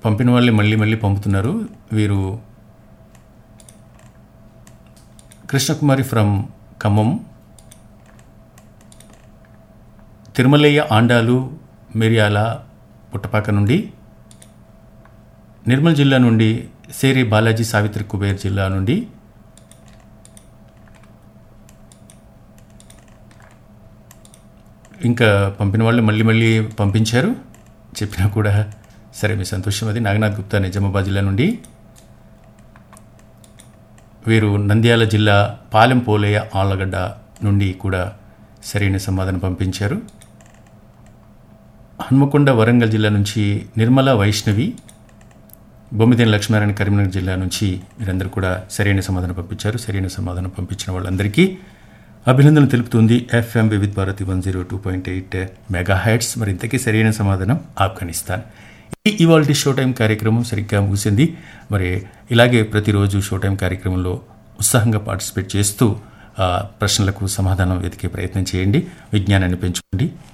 పంపిన వాళ్ళే మళ్ళీ మళ్ళీ పంపుతున్నారు వీరు కృష్ణకుమారి ఫ్రమ్ ఖమ్మం తిరుమలయ్య ఆండాలు మిరియాల పుట్టపాక నుండి నిర్మల్ జిల్లా నుండి సేరి బాలాజీ సావిత్రి కుబేర్ జిల్లా నుండి ఇంకా పంపిన వాళ్ళు మళ్ళీ మళ్ళీ పంపించారు చెప్పినా కూడా సరే మీ సంతోషం అది నాగనాథ్ గుప్తా నిజామాబాద్ జిల్లా నుండి వీరు నంద్యాల జిల్లా పాలెం పోలయ్య ఆళ్ళగడ్డ నుండి కూడా సరైన సమాధానం పంపించారు హన్మకొండ వరంగల్ జిల్లా నుంచి నిర్మల వైష్ణవి బొమ్మిదేని లక్ష్మీనారాయణ కరీంనగర్ జిల్లా నుంచి మీరందరూ కూడా సరైన సమాధానం పంపించారు సరైన సమాధానం పంపించిన వాళ్ళందరికీ అభినందనలు తెలుపుతుంది FM Vividh Bharati one zero two point eight mega hertz మరి ఇంతకీ సరైన సమాధానం ఆఫ్ఘనిస్తాన్ ఇది ఇవాళ షో టైం కార్యక్రమం సరిగ్గా ముగిసింది మరి ఇలాగే ప్రతిరోజు షో టైం కార్యక్రమంలో ఉత్సాహంగా పార్టిసిపేట్ చేస్తూ ఆ, ప్రశ్నలకు సమాధానం వెతికే ప్రయత్నం చేయండి విజ్ఞానాన్ని పెంచుకోండి